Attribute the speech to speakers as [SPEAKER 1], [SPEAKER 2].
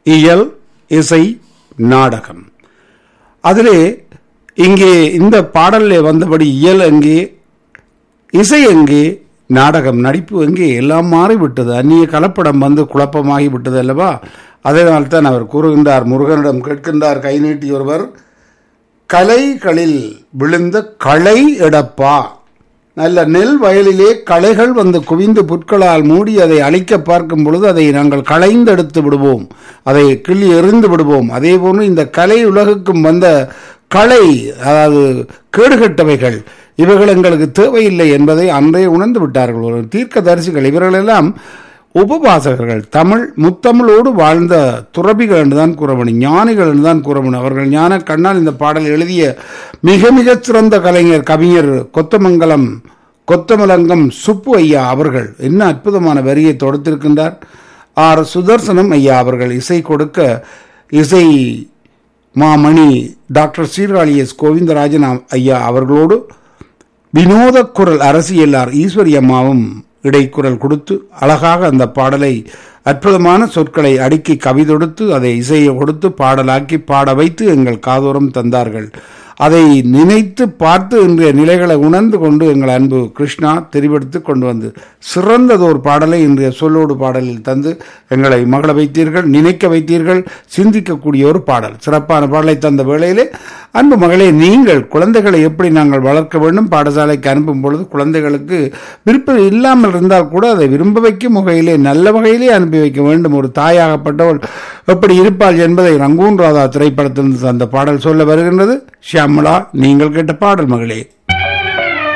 [SPEAKER 1] இயல் இசை நாடகம் அதிலே இங்கே இந்த பாடலிலே வந்தபடி இயல் எங்கே இசை எங்கே நாடகம் நடிப்பு எங்கே எல்லாம் மாறிவிட்டது அந்நிய கலப்படம் வந்து குழப்பமாகி விட்டது அல்லவா அதனால்தான் அவர் கூறுகின்றார் முருகனிடம் கேட்கின்றார் கை நீட்டி ஒருவர் கலைகளில் விழுந்த களை எடப்பா நல்ல நெல் வயலிலே களைகள் வந்து குவிந்து புற்களால் மூடி அதை அழிக்க பார்க்கும் பொழுது அதை நாங்கள் களைந்தெடுத்து விடுவோம் அதை கிள்ளி எறிந்து விடுவோம் அதே போன்று இந்த கலை உலகுக்கும் வந்த களை அதாவது கேடுகட்டவைகள் இவைகள் எங்களுக்கு தேவையில்லை என்பதை அன்றே உணர்ந்து விட்டார்கள் ஒரு தீர்க்க தரிசிகள் இவர்களெல்லாம் உபவாசகர்கள் தமிழ் முத்தமிழோடு வாழ்ந்த துறவிகள் என்றுதான் கூறவணும் ஞானிகள் என்றுதான் கூறவணும் அவர்கள் ஞான கண்ணால் இந்த பாடல் எழுதிய மிக மிக சிறந்த கலைஞர் கவிஞர் கொத்தமங்கலம் கொத்தமலங்கம் சுப்பு ஐயா அவர்கள் என்ன அற்புதமான வரியை தொடுத்திருக்கின்றார் ஆர் சுதர்சனம் ஐயா அவர்கள் இசை கொடுக்க இசை மாமணி டாக்டர் சீர்காழி எஸ் கோவிந்தராஜன் ஐயா அவர்களோடு வினோத குரல் அரசியலார் ஈஸ்வரி அம்மாவும் இடைக்குரல் கொடுத்து அழகாக அந்த பாடலை அற்புதமான சொற்களை அடுக்கி கவிதொடுத்து அதை இசையை கொடுத்து பாடலாக்கி பாட வைத்து எங்கள் காதோரம் தந்தார்கள் அதை நினைத்து பார்த்து இன்றைய நிலைகளை உணர்ந்து கொண்டு எங்கள் அன்பு கிருஷ்ணா தெரிவெடுத்து கொண்டு வந்து சிறந்ததோர் பாடலை இன்றைய சொல்லோடு பாடலில் தந்து எங்களை மகள வைத்தீர்கள் நினைக்க வைத்தீர்கள் சிந்திக்கக்கூடிய ஒரு பாடல் சிறப்பான பாடலை தந்த வேளையிலே அன்பு மகளே நீங்கள் குழந்தைகளை எப்படி நாங்கள் வளர்க்க வேண்டும் பாடசாலைக்கு அனுப்பும் பொழுது குழந்தைகளுக்கு விருப்பம் இல்லாமல் இருந்தால் கூட அதை விரும்ப வைக்கும் வகையிலே நல்ல வகையிலே அனுப்பி வைக்க வேண்டும் ஒரு தாயாகப்பட்டவள் எப்படி இருப்பாள் என்பதை ரங்கூன் ராதா திரைப்படத்திலிருந்து அந்த பாடல் சொல்ல வருகின்றது ஷியாமலா நீங்கள் கேட்ட பாடல் மகளே